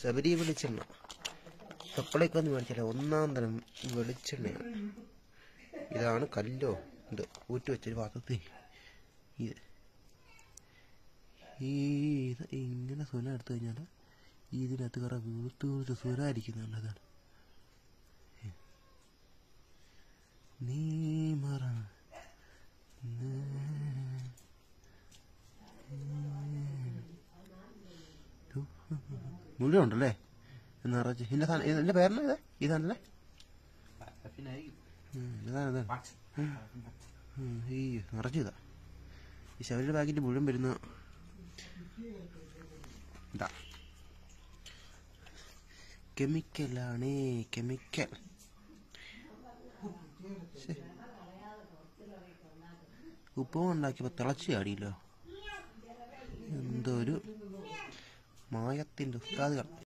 ശബരി വെളിച്ചെണ്ണ സപ്ലൈക്ക് ഒന്ന് മേടിച്ചില്ല ഒന്നാം തരം വെളിച്ചെണ്ണയാണ് ഇതാണ് കല്ലോ ഇത് ഊറ്റി വെച്ചൊരു പാത്രത്തിൽ ഇത് ഈ ഇത് ഇങ്ങനെ സുന എടുത്തു കഴിഞ്ഞാൽ ഇതിനകത്ത് കുറെ വീർത്ത് വീർത്ത് സുരായിരിക്കുന്നുണ്ട് അതാണ് നീ മറ മുഴുവൻ ഉണ്ടല്ലേ നിറച്ച് ഇതിന്റെ സാധനം ഇതിന്റെ പേരെന്നാ ഇത് ഇതാണല്ലേ ഉം, ഇതാണ് ഇതാണ് ഉം, ഈ നിറച്ചു ഇതാ ഈ ശബരിയുടെ പാക്കറ്റ് മുഴുവൻ വരുന്ന ഇതാ കെമിക്കലാണേ കെമിക്കൽ ശ്ശെ. ഉപ്പും ഉണ്ടാക്കിയപ്പോൾ തിളച്ച് ചാടിയല്ലോ എന്തോ ഒരു മായത്തിൻ്റെ ഉസ്താദുകൾ